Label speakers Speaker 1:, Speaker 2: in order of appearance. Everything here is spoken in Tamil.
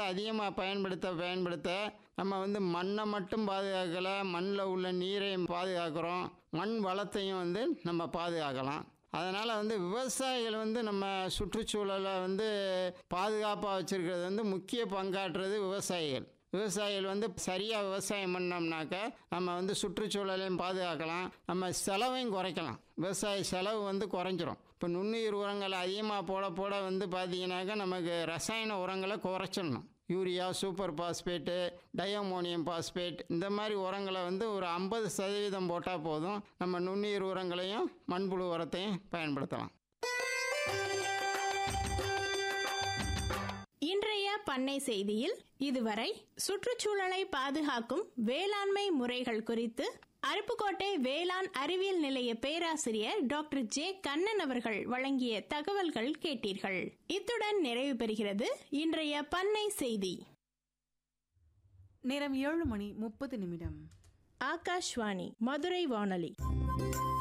Speaker 1: அதிகமாக பயன்படுத்த பயன்படுத்த நம்ம வந்து மண்ணை மட்டும் பாதுகாக்கலை மண்ணில் உள்ள நீரையும் பாதுகாக்கிறோம் மண் வளத்தையும் வந்து நம்ம பாதுகாக்கலாம் அதனால் வந்து விவசாயிகள் வந்து நம்ம சுற்றுச்சூழலை வந்து பாதுகாப்பாக வச்சுருக்கிறது வந்து முக்கிய பங்காற்றுறது விவசாயிகள் விவசாயிகள் வந்து சரியாக விவசாயம் பண்ணோம்னாக்க நம்ம வந்து சுற்றுச்சூழலையும் பாதுகாக்கலாம் நம்ம செலவையும் குறைக்கலாம் விவசாய செலவு வந்து குறைஞ்சிரும் இப்போ நுண்ணுயிர் உரங்கள் அதிகமாக போட போட வந்து பார்த்தீங்கன்னாக்கா நமக்கு ரசாயன உரங்களை குறைச்சிடணும் urea super phosphate diammonium phosphate இந்த மாதிரி உரங்களை வந்து ஒரு ஐம்பது சதவீதம் போட்டால் போதும் நம்ம நுண்ணுயிர் உரங்களையும் மண்புழு உரத்தையும் பயன்படுத்தலாம்
Speaker 2: இன்றைய பண்ணை செய்தியில் இதுவரை சுற்றுச்சூழலை பாதுகாக்கும் வேளாண்மை முறைகள் குறித்து அருப்புக்கோட்டை வேளாண் அறிவியல் நிலைய பேராசிரியர் டாக்டர் ஜே கண்ணன் அவர்கள் வழங்கிய தகவல்கள் கேட்டீர்கள் இத்துடன் நிறைவு பெறுகிறது இன்றைய பண்ணை செய்தி
Speaker 3: நேரம் ஏழு மணி முப்பது நிமிடம்
Speaker 2: ஆகாஷ்வாணி மதுரை வானொலி